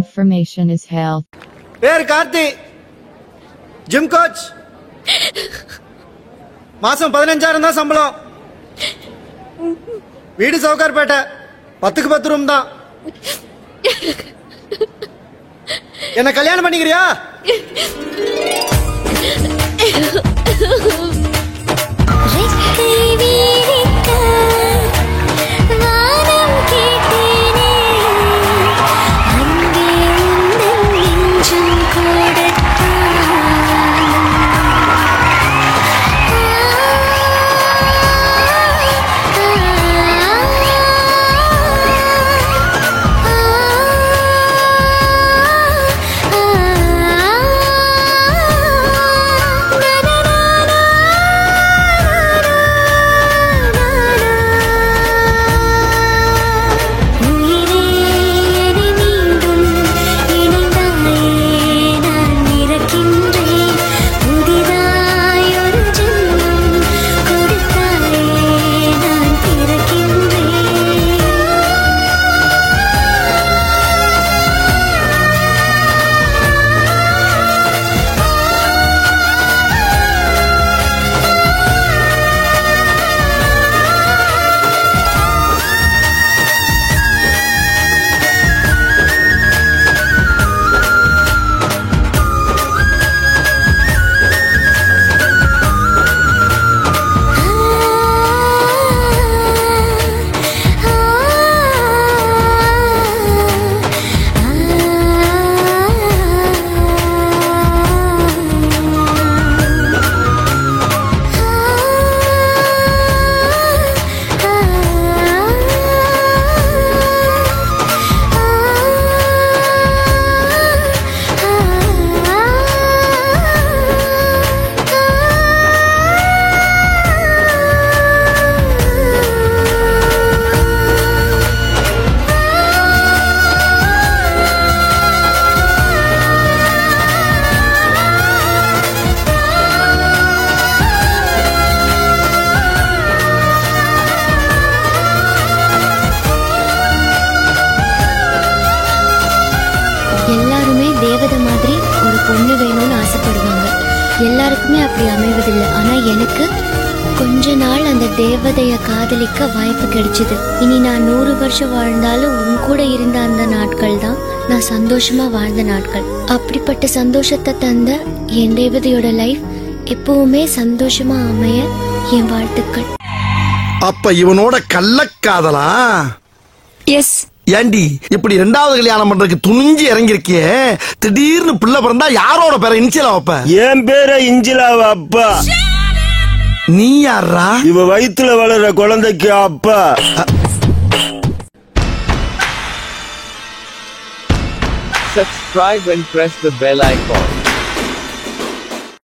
Information is health. பேர் Karthi gym coach மாசம் பதினஞ்சாயிரம் தான் சம்பளம் வீடு சவுகார்பேட்டை பத்துக்கு பத்து ரூம் தான் என்ன கல்யாணம் பண்ணிக்கிறியா ரெக்கை வீரிக்க வானம் கேட்டேனே அன்பே உந்தன் நெஞ்சம் உயிரே என்னை மீண்டும் இணைந்தாயே நான் இறக்கின்றேன் புதிதாய் ஒரு ஜென்மம் கொடுத்தாயே நான் பிறக்கின்றேன் எல்லாருமே தேவதை மாதிரி ஒரு பொண்ணு வேணும்னு ஆசைப்படுவாங்க எல்லாருக்குமே அப்படி அமைவதில்லை ஆனா எனக்கு கொஞ்ச நாள் அந்த தேவதைய காதலிக்க வாய்ப்பு கிடைச்சது இனி நான் நூறு வருஷம் வாழ்ந்தாலும் உன் கூட இருந்த அந்த நாட்கள் தான் நான் சந்தோஷமா வாழ்ந்த நாட்கள் அப்படிப்பட்ட சந்தோஷத்தை தந்த என் தேவதையோட லைஃப் எப்பவுமே சந்தோஷமா அமைய என் வாழ்த்துக்கள் அப்ப இவனோட கள்ளக்காதலா எஸ் ஏண்டி இப்படி ரெண்டாவது கல்யாணம் பண்றதுக்கு துணிஞ்சு இறங்கிருக்கியே திடீர்னு பிள்ளை பிறந்தா யாரோட பேரை இனிச்சலா வைப்ப என் பேர இஞ்சிலாவ அப்பா நீ யாரா இவ வயித்துல வளர்ற குழந்தைக்கு அப்பா Subscribe and press the bell icon.